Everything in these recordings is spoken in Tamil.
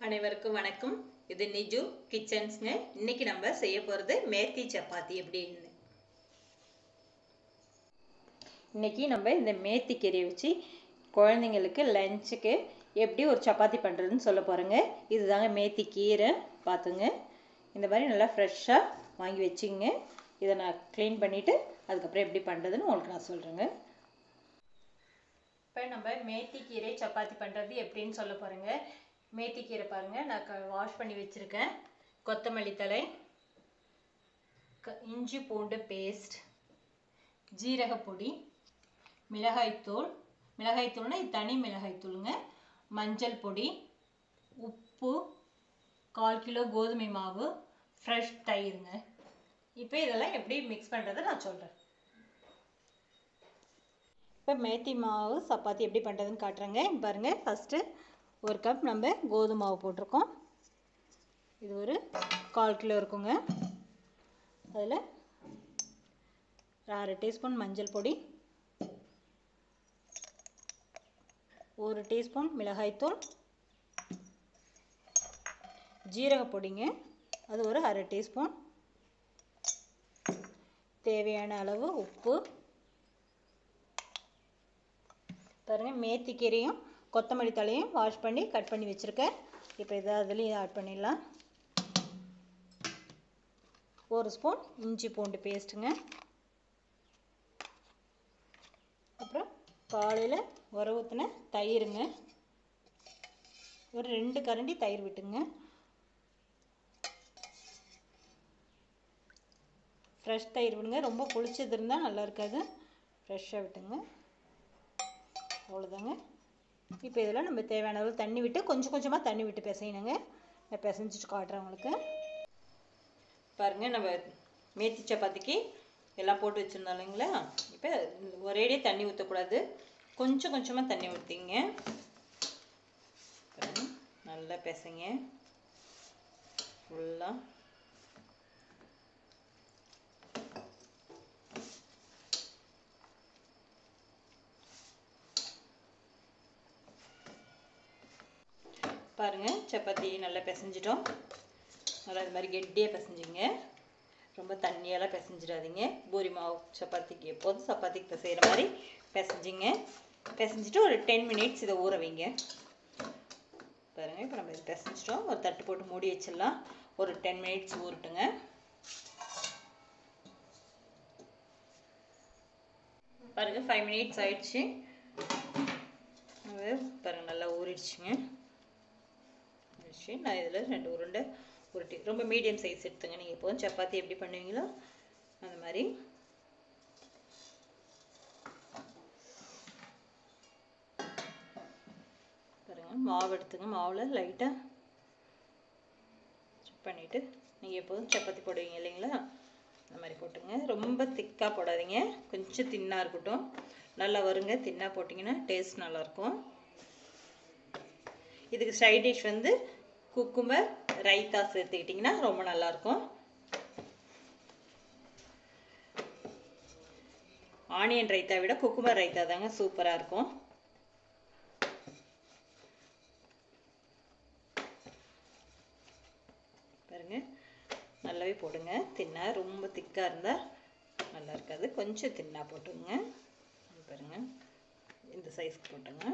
அனைவருக்கும் வணக்கம் இது நிஜு கிச்சன்ஸ்ங்க இன்னைக்கு நம்ம செய்ய போகிறது மேத்தி சப்பாத்தி எப்படின்னு இன்னைக்கு நம்ம இந்த மேத்தி கீரையை வச்சு குழந்தைங்களுக்கு லஞ்சுக்கு எப்படி ஒரு சப்பாத்தி பண்ணுறதுன்னு சொல்ல போகிறேங்க இதுதாங்க மேத்தி கீரை பார்த்துங்க இந்த மாதிரி நல்லா ஃப்ரெஷ்ஷாக வாங்கி வச்சுங்க இதை நான் க்ளீன் பண்ணிவிட்டு அதுக்கப்புறம் எப்படி பண்ணுறதுன்னு உங்களுக்கு நான் சொல்கிறேங்க இப்போ நம்ம மேத்தி கீரை சப்பாத்தி பண்ணுறது எப்படின்னு சொல்ல போகிறேங்க மேத்தி கீரை பாருங்கள் நான் க வாஷ் பண்ணி வச்சுருக்கேன் கொத்தமல்லி தழை க இஞ்சி பூண்டு பேஸ்ட் ஜீரகப்பொடி மிளகாய்த்தூள் மிளகாய்த்தூள்னா இது தனி மிளகாய்த்தூளுங்க மஞ்சள் பொடி உப்பு கால் கிலோ கோதுமை மாவு ஃப்ரெஷ் தயிருங்க இப்போ இதெல்லாம் எப்படி மிக்ஸ் பண்ணுறதை நான் சொல்கிறேன் இப்போ மேத்தி மாவு சப்பாத்தி எப்படி பண்ணுறதுன்னு காட்டுறேங்க பாருங்கள் ஃபஸ்ட்டு ஒரு கப் நம்ம கோதுமை மாவு போட்டிருக்கோம் இது ஒரு கால் கிலோ இருக்குங்க அதில் அரை டீஸ்பூன் மஞ்சள் பொடி ஒரு டீஸ்பூன் மிளகாய்த்தூள் ஜீரக பொடிங்க அது ஒரு அரை டீஸ்பூன் தேவையான அளவு உப்பு பாருங்கள் மேத்தி கீரையும் கொத்தமல்லி தலையும் வாஷ் பண்ணி கட் பண்ணி வச்சுருக்கேன் இப்போ இதை அதுலேயும் ஆட் பண்ணிடலாம் ஒரு ஸ்பூன் இஞ்சி பூண்டு பேஸ்ட்டுங்க அப்புறம் காலையில் உர ஊற்றின தயிருங்க ஒரு ரெண்டு கரண்டி தயிர் விட்டுங்க ஃப்ரெஷ் தயிர் விடுங்க ரொம்ப புளிச்சது இருந்தால் நல்லா இருக்காது ஃப்ரெஷ்ஷாக விட்டுங்க அவ்வளோதாங்க இப்போ இதில் நம்ம தேவையான அளவு தண்ணி விட்டு கொஞ்சம் கொஞ்சமாக தண்ணி விட்டு பிசையணுங்க நான் பிசைஞ்சிட்டு காட்டுறேன் உங்களுக்கு பாருங்கள் நம்ம மேத்தி சப்பாத்திக்கு எல்லாம் போட்டு வச்சுருந்தோம் இல்லைங்களா இப்போ ஒரேடியே தண்ணி ஊற்றக்கூடாது கொஞ்சம் கொஞ்சமாக தண்ணி ஊற்றிங்க நல்லா பிசைங்க ஃபுல்லாக பாருங்கள் சப்பாத்தி நல்லா பிசைஞ்சிட்டோம் நல்லா இது மாதிரி கெட்டியாக பிசைஞ்சிங்க ரொம்ப தண்ணியெல்லாம் பிசைஞ்சிடாதீங்க பூரி மாவு சப்பாத்திக்கு எப்போதும் சப்பாத்திக்கு பிசைகிற மாதிரி பிசைஞ்சிங்க பிசைஞ்சிட்டு ஒரு டென் மினிட்ஸ் இதை ஊற வைங்க பாருங்கள் இப்போ நம்ம இது பிசைஞ்சிட்டோம் ஒரு தட்டு போட்டு மூடி வச்சிடலாம் ஒரு டென் மினிட்ஸ் ஊறட்டுங்க பாருங்கள் ஃபைவ் மினிட்ஸ் ஆயிடுச்சு பாருங்கள் நல்லா ஊறிடுச்சுங்க வச்சு நான் இதில் ரெண்டு உருண்டை உருட்டி ரொம்ப மீடியம் சைஸ் எடுத்துங்க நீங்கள் எப்போதும் சப்பாத்தி எப்படி பண்ணுவீங்களோ அந்த மாதிரி பாருங்கள் மாவு எடுத்துங்க மாவில் லைட்டாக பண்ணிவிட்டு நீங்கள் எப்போதும் சப்பாத்தி போடுவீங்க இல்லைங்களா அந்த மாதிரி போட்டுங்க ரொம்ப திக்காக போடாதீங்க கொஞ்சம் தின்னாக இருக்கட்டும் நல்லா வருங்க தின்னாக போட்டிங்கன்னா டேஸ்ட் நல்லாயிருக்கும் இதுக்கு சைட் டிஷ் வந்து குக்கும்பர் ரைத்தா சேர்த்துக்கிட்டிங்கன்னா ரொம்ப நல்லாயிருக்கும் ஆனியன் ரைத்தா விட குக்கும்பர் ரைத்தா தாங்க சூப்பராக இருக்கும் பாருங்க நல்லாவே போடுங்க தின்னா ரொம்ப திக்காக இருந்தால் நல்லா இருக்காது கொஞ்சம் தின்னா போட்டுங்க பாருங்க இந்த சைஸ்க்கு போட்டுங்க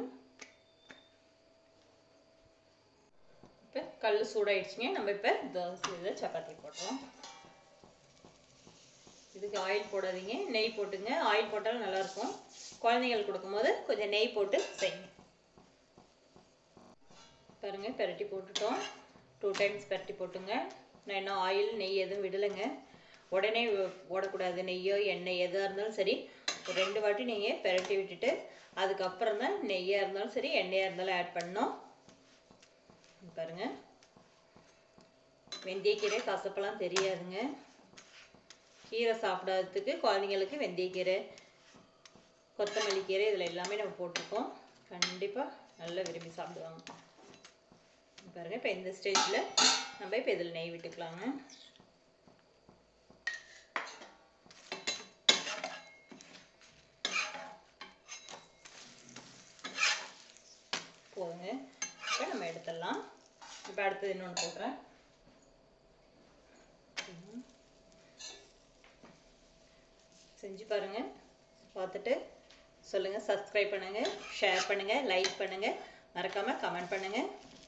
இப்போ கல் சூடாயிடுச்சுங்க நம்ம இப்போ தோசை இதில் சப்பாத்தி போட்டுறோம் இதுக்கு ஆயில் போடாதீங்க நெய் போட்டுங்க ஆயில் போட்டாலும் நல்லாயிருக்கும் குழந்தைங்களுக்கு கொடுக்கும்போது கொஞ்சம் நெய் போட்டு செய்யுங்க பாருங்கள் பெரட்டி போட்டுட்டோம் டூ டைம்ஸ் பெரட்டி போட்டுங்க நான் இன்னும் ஆயில் நெய் எதுவும் விடலைங்க உடனே ஓடக்கூடாது நெய்யோ எண்ணெய் எதாக இருந்தாலும் சரி ஒரு ரெண்டு வாட்டி நீங்கள் பெரட்டி விட்டுட்டு அதுக்கப்புறம் தான் நெய்யாக இருந்தாலும் சரி எண்ணெயாக இருந்தாலும் ஆட் பண்ணோம் பாருங்க வெந்தயக்கீரை கசப்பெல்லாம் தெரியாதுங்க கீரை சாப்பிடாததுக்கு குழந்தைங்களுக்கு வெந்தயக்கீரை கொத்தமல்லி கீரை இதில் எல்லாமே நம்ம போட்டிருக்கோம் கண்டிப்பாக நல்லா விரும்பி சாப்பிடுவாங்க பாருங்கள் இப்போ இந்த ஸ்டேஜில் நம்ம இப்போ இதில் நெய் விட்டுக்கலாங்க போதுங்க இப்போ நம்ம எடுத்துடலாம் இப்போ அடுத்தது இன்னொன்று போடுறேன் செஞ்சு பாருங்க பார்த்துட்டு சொல்லுங்கள் சப்ஸ்கிரைப் பண்ணுங்கள் ஷேர் பண்ணுங்கள் லைக் பண்ணுங்கள் மறக்காமல் கமெண்ட் பண்ணுங்கள்